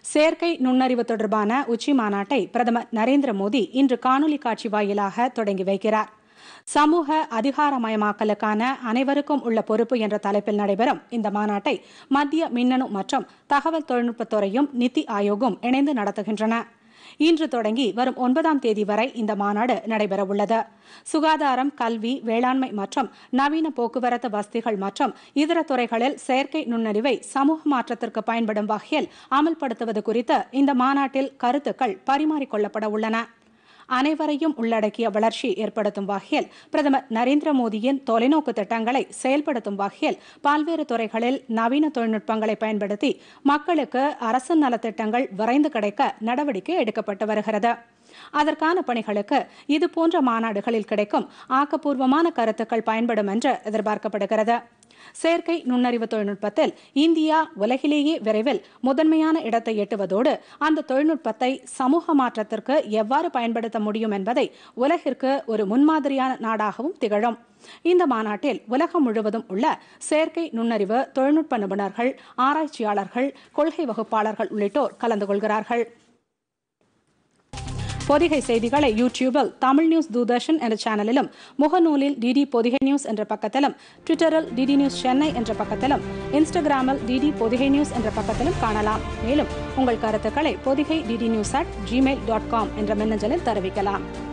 செயற்கை நுண்ணறிவு தொடர்பான உச்சி மாநாட்டை பிரதமர் நரேந்திர மோடி இன்று காணொலி காட்சி வாயிலாக தொடங்கி வைக்கிறார் சமூக அதிகாரமயமாக்கலுக்கான அனைவருக்கும் உள்ள பொறுப்பு என்ற தலைப்பில் நடைபெறும் இந்த மாநாட்டை மத்திய மின்னணு மற்றும் தகவல் தொழில்நுட்பத்துறையும் நித்தி ஆயோகும் இணைந்து நடத்துகின்றன இன்று தொடங்கி வரும் ஒன்பதாம் தேதி வரை இந்த மாநாடு நடைபெறவுள்ளது சுகாதாரம் கல்வி வேளாண்மை மற்றும் நவீன போக்குவரத்து வசதிகள் மற்றும் இதர துறைகளில் செயற்கை நுண்ணறிவை சமூக மாற்றத்திற்கு பயன்படும் வகையில் அமல்படுத்துவது குறித்து இந்த மாநாட்டில் கருத்துக்கள் பரிமாறிக்கொள்ளப்பட உள்ளன அனைவரையும் உள்ளடக்கிய வளர்ச்சி ஏற்படுத்தும் வகையில் பிரதமர் நரேந்திர மோடியின் தொலைநோக்கு திட்டங்களை செயல்படுத்தும் வகையில் பல்வேறு துறைகளில் நவீன தொழில்நுட்பங்களை பயன்படுத்தி மக்களுக்கு அரசு நலத்திட்டங்கள் விரைந்து கிடைக்க நடவடிக்கை எடுக்கப்பட்டு வருகிறது அதற்கான பணிகளுக்கு இதுபோன்ற மாநாடுகளில் கிடைக்கும் ஆக்கப்பூர்வமான கருத்துக்கள் பயன்படும் என்று எதிர்பார்க்கப்படுகிறது செயற்கை நுண்ணறிவு தொழில்நுட்பத்தில் இந்தியா உலகிலேயே விரைவில் முதன்மையான இடத்தை எட்டுவதோடு அந்த தொழில்நுட்பத்தை சமூக மாற்றத்திற்கு எவ்வாறு பயன்படுத்த முடியும் என்பதை உலகிற்கு ஒரு முன்மாதிரியான நாடாகவும் திகழும் இந்த மாநாட்டில் உலகம் முழுவதும் உள்ள செயற்கை நுண்ணறிவு தொழில்நுட்ப நிபுணர்கள் ஆராய்ச்சியாளர்கள் கொள்கை வகுப்பாளர்கள் உள்ளிட்டோர் கலந்து கொள்கிறார்கள் பொதிகை செய்திகளை யூடியூபில் தமிழ் நியூஸ் தூர்தர்ஷன் என்ற சேனலிலும் முகநூலில் டிடி பொதிகை நியூஸ் என்ற பக்கத்திலும் ட்விட்டரில் டிடி நியூஸ் சென்னை என்ற பக்கத்திலும் இன்ஸ்டாகிராமில் டிடி பொதிகை நியூஸ் என்ற பக்கத்திலும் காணலாம் மேலும் உங்கள் கருத்துக்களை Podhigai DD news at gmail dot com என்ற மின்னஞ்சலில் தெரிவிக்கலாம்